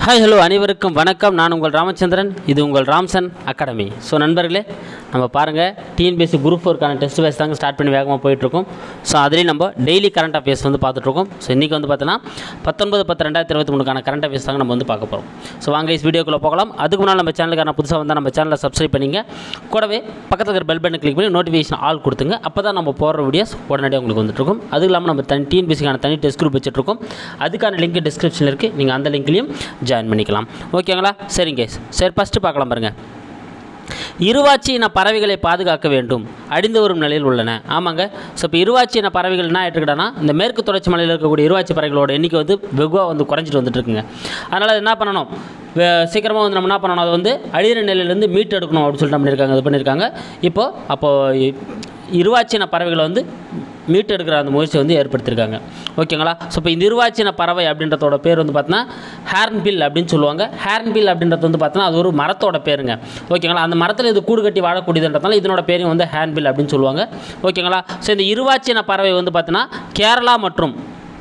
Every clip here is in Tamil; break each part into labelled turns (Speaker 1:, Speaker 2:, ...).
Speaker 1: ஹாய் ஹலோ அனைவருக்கும் வணக்கம் நான் உங்கள் ராமச்சந்திரன் இது உங்கள் ராம்சன் அகாடமி ஸோ நண்பர்களே நம்ம பாருங்கள் டிஎன்பிஎஸ்சி குரூப் ஃபோருக்கான டெஸ்ட் பேஸ் தாங்க ஸ்டார்ட் பண்ணி வேகமாக போயிட்டுருக்கோம் ஸோ அதுலேயும் நம்ம டெய்லி கரண்ட் அஃபேர்ஸ் வந்து பார்த்துட்ருக்கோம் ஸோ இன்றைக்கி வந்து பார்த்தோன்னா பத்தொன்பது பத்து ரெண்டாயிரத்தி இருபத்தி மூணுக்கான கரண்ட் அஃபேர்ஸ் தாங்க நம்ம வந்து பார்க்க போகிறோம் ஸோ வாங்க இஸ் வீடியோக்குள்ளே போகலாம் அதுக்கு முன்னால் நம்ம சேனலுக்கான புதுசாக வந்தால் நம்ம சேனலை சப்ஸ்கிரைப் பண்ணிங்க கூடவே பக்கத்தில் இருக்கிற பெல் பட்டன் கிளிக் பண்ணி நோட்டிஃபிகேஷன் ஆல் கொடுத்துங்க அப்போ தான் நம்ம போடுற வீடியோஸ் உடனடியாக உங்களுக்கு வந்துட்டுருக்கும் அது இல்லாமல் நம்ம தனி டிஎன்பிஎஸ்சிக்கான தனி டெஸ்ட் குரூப் வச்சுட்ருக்கோம் அதுக்கான லிங்க் டிஸ்கிரிப்ஷனில் இருக்குது நீங்கள் அந்த லிங்க்லையும் ஜாயின் பண்ணிக்கலாம் ஓகேங்களா சரிங்க சரி ஃபஸ்ட்டு பார்க்கலாம் பாருங்கள் இருவாச்சி இன பறவைகளை பாதுகாக்க வேண்டும் அழிந்து வரும் நிலையில் உள்ளன ஆமாங்க ஸோ இப்போ இருவாச்சி இன பறவைகள் என்ன ஆகிட்டுருக்குன்னா இந்த மேற்கு தொடர்ச்சி மலையில் இருக்கக்கூடிய இருவாச்சி பறவைகளோட எண்ணிக்கை வந்து வெகுவாக வந்து குறைஞ்சிட்டு வந்துட்டு இருக்குங்க அதனால் அது என்ன பண்ணணும் வே- சீக்கிரமாக வந்து நம்ம என்ன பண்ணணும் அதை வந்து அழிகிற நிலையிலேருந்து மீட்டு எடுக்கணும் அப்படின்னு சொல்லிட்டு பண்ணியிருக்காங்க இது பண்ணியிருக்காங்க இப்போது அப்போது இருவாச்சின பறவைகளை வந்து மீட்டு எடுக்கிற அந்த முயற்சியை வந்து ஏற்படுத்தியிருக்காங்க ஓகேங்களா ஸோ இப்போ இந்த இருவாச்சின பறவை அப்படின்றதோட பேர் வந்து பார்த்தீங்கன்னா ஹேர்ன்பில் அப்படின்னு சொல்லுவாங்க ஹேர்ன்பில் அப்படின்றது வந்து பார்த்தீங்கன்னா அது ஒரு மரத்தோட பேருங்க ஓகேங்களா அந்த மரத்தில் இது கூடு கட்டி வாழக்கூடியதுன்றதால இதனோட பேரும் வந்து ஹேர்ன்பில் அப்படின்னு சொல்லுவாங்க ஓகேங்களா ஸோ இந்த இருவாச்சின பறவை வந்து பார்த்தீங்கன்னா கேரளா மற்றும்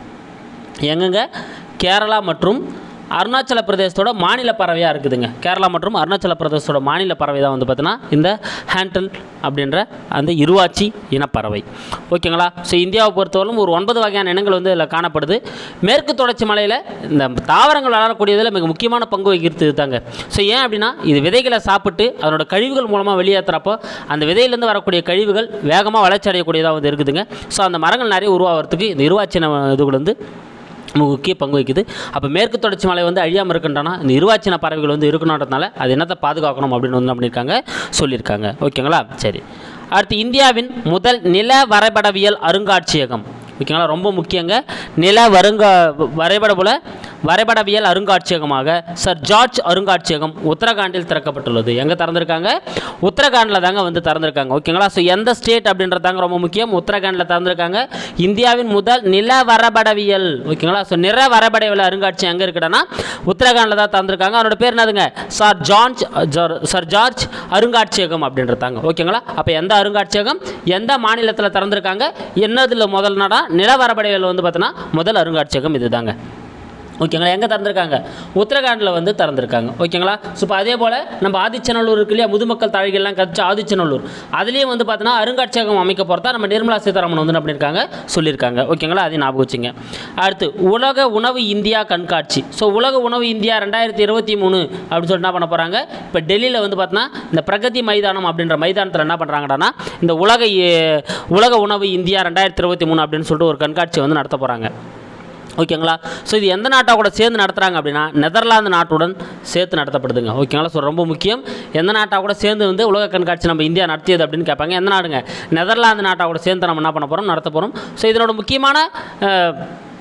Speaker 1: எங்கங்க கேரளா மற்றும் அருணாச்சல பிரதேசத்தோட மாநில பறவையாக இருக்குதுங்க கேரளா மற்றும் அருணாச்சல பிரதேசத்தோட மாநில பறவை தான் வந்து பார்த்தீங்கன்னா இந்த ஹேண்டல் அப்படின்ற அந்த இருவாச்சி இனப்பறவை ஓகேங்களா ஸோ இந்தியாவை பொறுத்தவரைக்கும் ஒரு ஒன்பது வகையான இனங்கள் வந்து இதில் காணப்படுது மேற்கு தொடர்ச்சி மலையில் இந்த தாவரங்கள் வளரக்கூடியதில் மிக முக்கியமான பங்கு வகிக்கிறது தாங்க ஸோ ஏன் அப்படின்னா இது விதைகளை சாப்பிட்டு அதனோட கழிவுகள் மூலமாக வெளியேற்றுறப்போ அந்த விதையிலேருந்து வரக்கூடிய கழிவுகள் வேகமாக வளர்ச்சி அடையக்கூடியதாக வந்து இருக்குதுங்க ஸோ அந்த மரங்கள் நிறைய உருவாகிறதுக்கு இந்த இருவாச்சின இதுகள் வந்து முக்கிய பங்கு வகிக்குது அப்போ மேற்கு தொடர்ச்சி மலை வந்து அழியாமல் இருக்குன்றனா இந்த இருவாச்சின பறவைகள் வந்து இருக்கணுன்றதுனால அது என்னத்தை பாதுகாக்கணும் அப்படின்னு வந்து என்ன பண்ணியிருக்காங்க சொல்லியிருக்காங்க ஓகேங்களா சரி அடுத்து இந்தியாவின் முதல் நில வரைபடவியல் அருங்காட்சியகம் ஓகேங்களா ரொம்ப முக்கியங்க நில வருங்க வரைபடபுல வரைபடவியல் அருங்காட்சியகமாக சர் ஜார்ஜ் அருங்காட்சியகம் உத்தரகாண்டில் திறக்கப்பட்டுள்ளது எங்கே திறந்திருக்காங்க உத்தரகாண்டில் தாங்க வந்து திறந்திருக்காங்க ஓகேங்களா ஸோ எந்த ஸ்டேட் அப்படின்றது தாங்க ரொம்ப முக்கியம் உத்தரகாண்டில் திறந்திருக்காங்க இந்தியாவின் முதல் நில வரைபடவியல் ஓகேங்களா ஸோ நிற வரைபடவியல் அருங்காட்சியகம் எங்கே இருக்குன்னா உத்தரகாண்டில் தான் திறந்திருக்காங்க அவரோட பேர் என்னதுங்க சார் ஜார்ஜ் ஜார்- சர் ஜார்ஜ் அருங்காட்சியகம் அப்படின்றதாங்க ஓகேங்களா அப்போ எந்த அருங்காட்சியகம் எந்த மாநிலத்தில் திறந்திருக்காங்க என்னதில் முதல் நாடா நில வரைபடவியல் வந்து பார்த்தோன்னா முதல் அருங்காட்சியகம் இதுதாங்க ஓகேங்களா எங்கே திறந்திருக்காங்க உத்தரகாண்டில் வந்து திறந்திருக்காங்க ஓகேங்களா ஸோ இப்போ அதே போல் நம்ம ஆதிச்சநல்லூர் இருக்கு இல்லையா முதுமக்கள் தாழிகள்லாம் கழிச்சு ஆதிச்சநல்லூர் அதுலேயும் வந்து பார்த்தோன்னா அருங்காட்சியகம் அமைக்க போகிறதா நம்ம நிர்மலா சீதாராமன் வந்து என்ன பண்ணியிருக்காங்க சொல்லியிருக்காங்க ஓகேங்களா அதையும் ஞாபகம் வச்சுங்க அடுத்து உலக உணவு இந்தியா கண்காட்சி ஸோ உலக உணவு இந்தியா ரெண்டாயிரத்தி இருபத்தி மூணு அப்படின்னு சொல்லிட்டு என்ன பண்ண போகிறாங்க இப்போ டெல்லியில் வந்து பார்த்தோன்னா இந்த பிரகதி மைதானம் அப்படின்ற மைதானத்தில் என்ன பண்ணுறாங்கடான்னா இந்த உலக எ- உலக உணவு இந்தியா ரெண்டாயிரத்தி இருபத்தி மூணு அப்படின்னு சொல்லிட்டு ஒரு கண்காட்சி வந்து நடத்த போகிறாங்க ஓகேங்களா ஸோ இது எந்த நாட்டா கூட சேர்ந்து நடத்துகிறாங்க அப்படின்னா நெதர்லாந்து நாட்டுடன் சேர்த்து நடத்தப்படுதுங்க ஓகேங்களா ஸோ ரொம்ப முக்கியம் எந்த நாட்டா கூட சேர்ந்து வந்து உலக கண்காட்சி நம்ம இந்தியா நடத்தியது அப்படின்னு கேட்பாங்க எந்த நாடுங்க நெதர்லாந்து நாட்டா கூட சேர்ந்து நம்ம என்ன பண்ண போகிறோம் நடத்த போகிறோம் ஸோ இதனோட முக்கியமான அஹ்,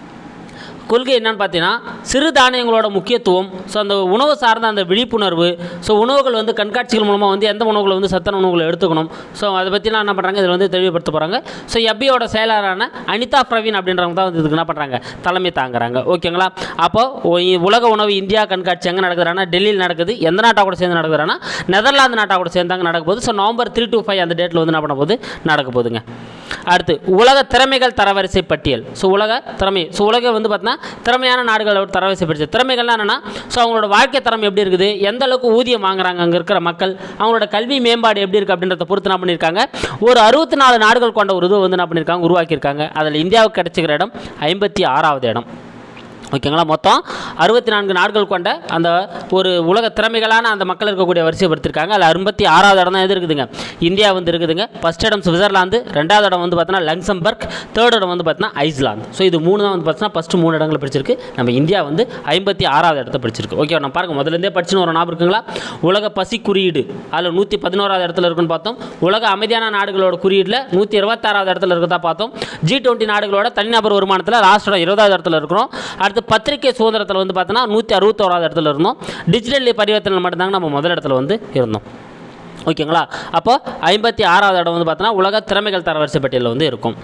Speaker 1: கொள்கை என்னன்னு பார்த்தீங்கன்னா சிறு தானியங்களோட முக்கியத்துவம் ஸோ அந்த உணவு சார்ந்த அந்த விழிப்புணர்வு ஸோ உணவுகள் வந்து கண்காட்சிகள் மூலமாக வந்து எந்த உணவுகளை வந்து சத்தான உணவுகளை எடுத்துக்கணும் ஸோ அதை பற்றிலாம் என்ன பண்ணுறாங்க இதில் வந்து தெளிவுபடுத்த போகிறாங்க ஸோ எப்பியோட செயலாளரான அனிதா பிரவீன் அப்படின்றவங்க தான் வந்து இதுக்கு என்ன பண்ணுறாங்க தலைமை தாங்குறாங்க ஓகேங்களா அப்போது உலக உணவு இந்தியா கண்காட்சி எங்கே நடக்குதுன்னா டெல்லியில் நடக்குது எந்த நாட்டா கூட சேர்ந்து நடக்குதுன்னா நெதர்லாந்து நாட்டா கூட சேர்ந்தாங்க நடக்க போகுது so November three to five அந்த டேட்டில் வந்து என்ன பண்ண போகுது நடக்க போகுதுங்க அடுத்து உலக திறமைகள் தரவரிசை பட்டியல் ஸோ உலக திறமை ஸோ உலக வந்து பார்த்தீங்கன்னா திறமையான நாடுகளோட தரவரிசை பட்டியல் திறமைகள்லாம் என்னென்னா ஸோ அவங்களோட வாழ்க்கை தரம் எப்படி இருக்குது எந்த அளவுக்கு ஊதியம் வாங்குறாங்க அங்கே இருக்கிற மக்கள் அவங்களோட கல்வி மேம்பாடு எப்படி இருக்குது அப்படின்றத பொறுத்து என்ன பண்ணியிருக்காங்க ஒரு அறுபத்தி நாலு நாடுகள் கொண்ட ஒரு இது வந்து என்ன பண்ணியிருக்காங்க உருவாக்கியிருக்காங்க அதில் இந்தியாவுக்கு கிடைச்சிக்கிற இடம் ஐம்பத்தி ஆறாவது இடம் ஓகேங்களா மொத்தம் அறுபத்தி நான்கு நாடுகள் கொண்ட அந்த ஒரு உலக திறமைகளான அந்த மக்கள் இருக்கக்கூடிய வரிசைப்படுத்திருக்காங்க அதில் அறுபத்தி ஆறாவது இடம் தான் எது இருக்குதுங்க இந்தியா வந்து இருக்குதுங்க ஃபஸ்ட் இடம் சுவிட்சர்லாந்து ரெண்டாவது இடம் வந்து பார்த்தீங்கன்னா லக்சம்பர்க் தேர்ட் இடம் வந்து பார்த்தீங்கன்னா ஐஸ்லாந்து ஸோ இது மூணு தான் வந்து பார்த்தீங்கன்னா ஃபஸ்ட்டு மூணு இடங்களை பிடிச்சிருக்கு நம்ம இந்தியா வந்து ஐம்பத்தி ஆறாவது இடத்த பிடிச்சிருக்கு ஓகே நம்ம பாருங்க முதல்லேருந்தே படிச்சுன்னு ஒரு ஞாபகம் இருக்குங்களா உலக பசி குறியீடு அதில் நூற்றி பதினோராவது இடத்துல இருக்குன்னு பார்த்தோம் உலக அமைதியான நாடுகளோட குறியீடில் நூற்றி இருபத்தாறாவது இடத்துல இருக்கிறதா பார்த்தோம் ஜி டுவெண்ட்டி நாடுகளோட தனிநபர் வருமானத்தில் லாஸ்ட்டோட இருபதாவது இடத்துல இருக்கிறோம் அடுத்து பத்திரிகை சுதந்திரத்தில் வந்து பார்த்தோன்னா நூற்றி அறுபத்தோராவது இடத்துல இருந்தோம் டிஜிட்டல் பரிவர்த்தனை மட்டும்தாங்க நம்ம முதல் இடத்துல வந்து இருந்தோம் ஓகேங்களா அப்போ ஐம்பத்தி ஆறாவது இடம் வந்து பார்த்தோன்னா உலக திறமைகள் தரவரிசை பட்டியலில் வந்து இருக்கும்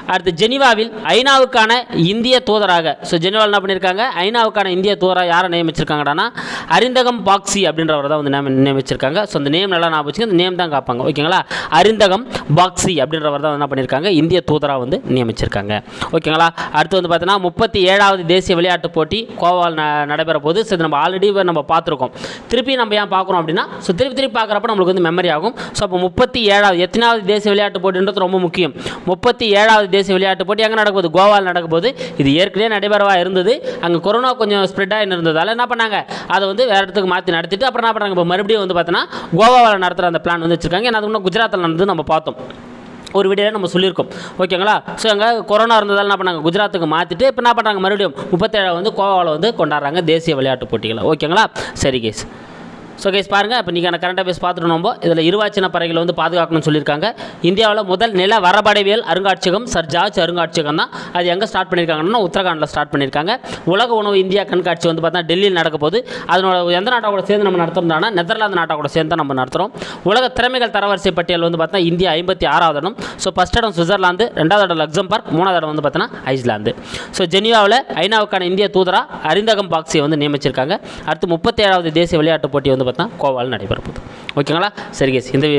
Speaker 1: அடுத்து ஜெனீவாவில் ஐநாவுக்கான இந்திய தூதராக ஸோ ஜெனீவாவில் என்ன பண்ணியிருக்காங்க ஐநாவுக்கான இந்திய தூதராக யாரை நியமிச்சிருக்காங்கடானா அரிந்தகம் பாக்ஸி அப்படின்றவர் தான் வந்து நியமி- நியமிச்சிருக்காங்க ஸோ அந்த நேம் நல்லா ஞாபகம் வச்சுங்க அந்த நேம் தான் காப்பாங்க ஓகேங்களா அரிந்தகம் பாக்ஸி அப்படின்றவர் தான் என்ன பண்ணியிருக்காங்க இந்திய தூதராக வந்து நியமிச்சிருக்காங்க ஓகேங்களா அடுத்து வந்து பார்த்தீங்கன்னா முப்பத்தி ஏழாவது தேசிய விளையாட்டுப் போட்டி கோவால் ந நடைபெற போது ஸோ இது நம்ம ஆல்ரெடி நம்ம பார்த்துருக்கோம் திருப்பி நம்ம ஏன் பார்க்குறோம் அப்படின்னா ஸோ திருப்பி திருப்பி பார்க்குறப்ப நம்மளுக்கு வந்து மெமரி ஆகும் ஸோ அப்போ முப்பத்தி ஏழாவது எத்தனாவது தேசிய விளையாட்டு போட்டின்றது ரொம்ப முக்கியம் முப்பத்தி ஏழாவது தேசிய விளையாட்டு போட்டி எங்கே நடக்குது கோவாவில் நடக்கும்போது இது ஏற்கனவே நடைபெறவா இருந்தது அங்கே கொரோனா கொஞ்சம் ஸ்ப்ரெட் ஆகி இருந்ததால் என்ன பண்ணாங்க அதை வந்து வேறு இடத்துக்கு மாற்றி நடத்திட்டு அப்புறம் என்ன பண்ணாங்க இப்போ மறுபடியும் வந்து பார்த்தோன்னா கோவாவில் நடத்துகிற அந்த பிளான் வந்து வச்சுருக்காங்க ஏன்னா அது இன்னும் குஜராத்தில் நடந்து நம்ம பார்த்தோம் ஒரு வீடியோவில் நம்ம சொல்லியிருக்கோம் ஓகேங்களா ஸோ அங்கே கொரோனா இருந்ததால் என்ன பண்ணாங்க குஜராத்துக்கு மாற்றிட்டு இப்போ என்ன பண்ணுறாங்க மறுபடியும் முப்பத்தேழு வந்து கோவாவில் வந்து கொண்டாடுறாங்க தேசிய விளையாட்டு போட்டிகளை ஓகேங்களா சரி கேஸ் ஸோ கேஸ் பாருங்கள் இப்போ நீங்கள் கரண்ட் அஃபேர்ஸ் பார்த்துட்டு நம்ம இதில் இருவாச்சின பறவைகளை வந்து பாதுகாக்கணும்னு சொல்லியிருக்காங்க இந்தியாவில் முதல் நில வரபடவியல் அருங்காட்சியகம் சர் ஜார்ஜ் அருங்காட்சியகம் தான் அது எங்கே ஸ்டார்ட் பண்ணியிருக்காங்கன்னா உத்தரகாண்டில் ஸ்டார்ட் பண்ணியிருக்காங்க உலக உணவு இந்தியா கண்காட்சி வந்து பார்த்தா டெல்லியில் நடக்க போகுது அதனோட எந்த நாட்டை கூட சேர்ந்து நம்ம நடத்துறோம்னா நெதர்லாந்து நாட்டை கூட சேர்ந்து தான் நம்ம நடத்துகிறோம் உலக திறமைகள் தரவரிசை பட்டியல் வந்து பார்த்தா இந்தியா ஐம்பத்தி ஆறாவது இடம் ஸோ ஃபஸ்ட் இடம் சுவிட்சர்லாந்து ரெண்டாவது இடம் லக்சம்பர்க் மூணாவது இடம் வந்து பார்த்தீங்கன்னா ஐஸ்லாந்து ஸோ ஜெனீவாவில் ஐநாவுக்கான இந்திய தூதரா அரிந்தகம் பாக்ஸியை வந்து நியமிச்சிருக்காங்க அடுத்து முப்பத்தி ஏழாவது தேசிய விளையாட்டு போட்டி வந்து பார்த்தா கோவால் நடைபெற போகுது ஓகேங்களா சரி கேஸ் இந்த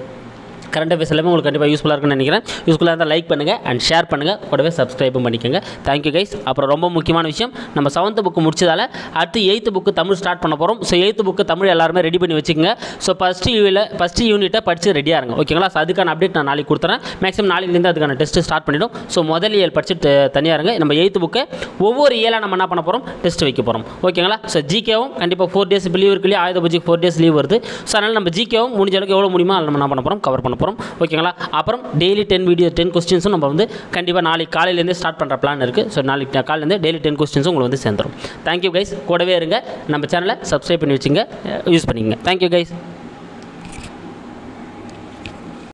Speaker 1: கரண்ட் அஃபேர்ஸ் எல்லாமே உங்களுக்கு கண்டிப்பாக யூஸ்ஃபுல்லாக இருக்கும்னு நினைக்கிறேன் யூஸ்ஃபுல்லாக இருந்தால் லைக் பண்ணுங்கள் அண்ட் ஷேர் பண்ணுங்கள் கூடவே சப்ஸ்கிரைபும் பண்ணிக்கோங்க தேங்க்யூ கைஸ் அப்புறம் ரொம்ப முக்கியமான விஷயம் நம்ம செவன்த்து புக்கு முடிச்சதால அடுத்து எயித்து புக்கு தமிழ் ஸ்டார்ட் பண்ண போகிறோம் ஸோ எயித்து புக்கு தமிழ் எல்லாருமே ரெடி பண்ணி வச்சுக்கோங்க ஸோ ஃபஸ்ட்டு யூவில் ஃபஸ்ட்டு யூனிட்டை படித்து ரெடியாக இருங்க ஓகேங்களா ஸோ அதுக்கான அப்டேட் நான் நாளைக்கு கொடுத்துறேன் மேக்ஸிமம் நாளைக்குலேருந்து அதுக்கான டெஸ்ட்டு ஸ்டார்ட் பண்ணிடும் ஸோ முதல் இயல் படிச்சுட்டு தனியாக இருங்க நம்ம எயித்து புக்கை ஒவ்வொரு இயலாக நம்ம என்ன பண்ண போகிறோம் டெஸ்ட் வைக்க போகிறோம் ஓகேங்களா ஸோ ஜிகேவும் கண்டிப்பாக ஃபோர் டேஸ் லீவ் இருக்கு இல்லையா ஆயுத பூஜைக்கு ஃபோர் டேஸ் லீவ் வருது ஸோ அதனால் நம்ம ஜிகேவும் முடிஞ்ச அளவுக்கு எவ்வளோ முடியுமோ அதை நம்ம என்ன பண்ண போகிறோம் கவர் பண்ண போகிறோம் ஓகேங்களா அப்புறம் டெய்லி டென் வீடியோ டென் கொஸ்டின்ஸும் நம்ம வந்து கண்டிப்பாக நாளைக்கு காலையிலேருந்தே ஸ்டார்ட் பண்ணுற பிளான் இருக்குது ஸோ நாளைக்கு காலையிலேருந்து டெய்லி டென் கொஸ்டின்ஸும் உங்களுக்கு வந்து சேர்ந்துடும் தேங்க்யூ கைஸ் கூடவே இருங்க நம்ம சேனலை சப்ஸ்கிரைப் பண்ணி வச்சுங்க யூஸ் பண்ணிக்கங்க தேங்க்யூ கைஸ்